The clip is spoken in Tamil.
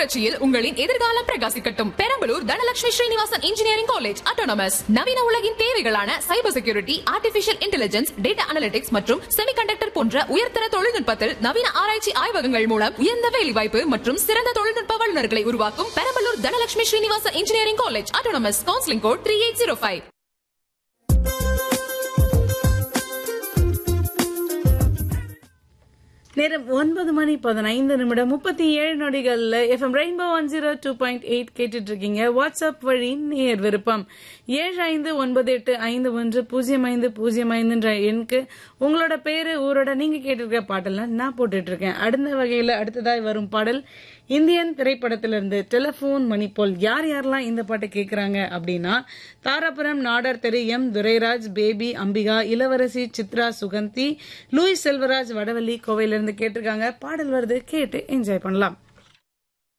புரட்சியில் உங்களின் எதிர்காலம் பிரகாசிக்கட்டும் Perambalur Dhanalakshmi Srinivasan engineering college autonomous நவீன உலகின் தேவைகளான cyber security artificial intelligence data analytics மற்றும் செமிகண்டக்டர் போன்ற உயர்தர தொழில்நுட்பத்தில் நவீன ஆராய்ச்சி ஆய்வகங்கள் மூலம் உயர்ந்த வேலைவாய்ப்பு மற்றும் சிறந்த தொழில்நுட்ப வல்லுநர்களை உருவாக்கும் Perambalur Dhanalakshmi Srinivasan engineering college autonomous counselling code three eight zero five நேரம் ஒன்பது மணி பதினைந்து நிமிடம் முப்பத்தி ஏழு நொடிகள்ல FM rainbow one zero two point eight கேட்டுட்டு இருக்கீங்க வாட்ஸ்அப் வழி நேர் விருப்பம் ஏழு ஐந்து ஒன்பது எட்டு ஐந்து ஒன்று பூஜ்ஜியம் ஐந்து பூஜ்ஜியம் ஐந்துன்ற எண்ணுக்கு உங்களோட பேரு ஊரோட நீங்க கேட்டிருக்க பாட்டெல்லாம் நான் போட்டுட்டு இருக்கேன் அடுத்த வகையில அடுத்ததாய் வரும் பாடல் இந்தியன் திரைப்படத்திலிருந்து டெலிபோன் மணி போல் யார் யாரெல்லாம் இந்த பாட்டை கேட்கறாங்க அப்படின்னா தாராபுரம் நாடார் தெரு M Durairaj Baby Ambika Ilavarasi Chitra Suganthi Louis Selvaraj Vadavalli கோவையிலிருந்து கேட்டிருக்காங்க பாடல் வருது கேட்டு என்ஜாய் பண்ணலாம்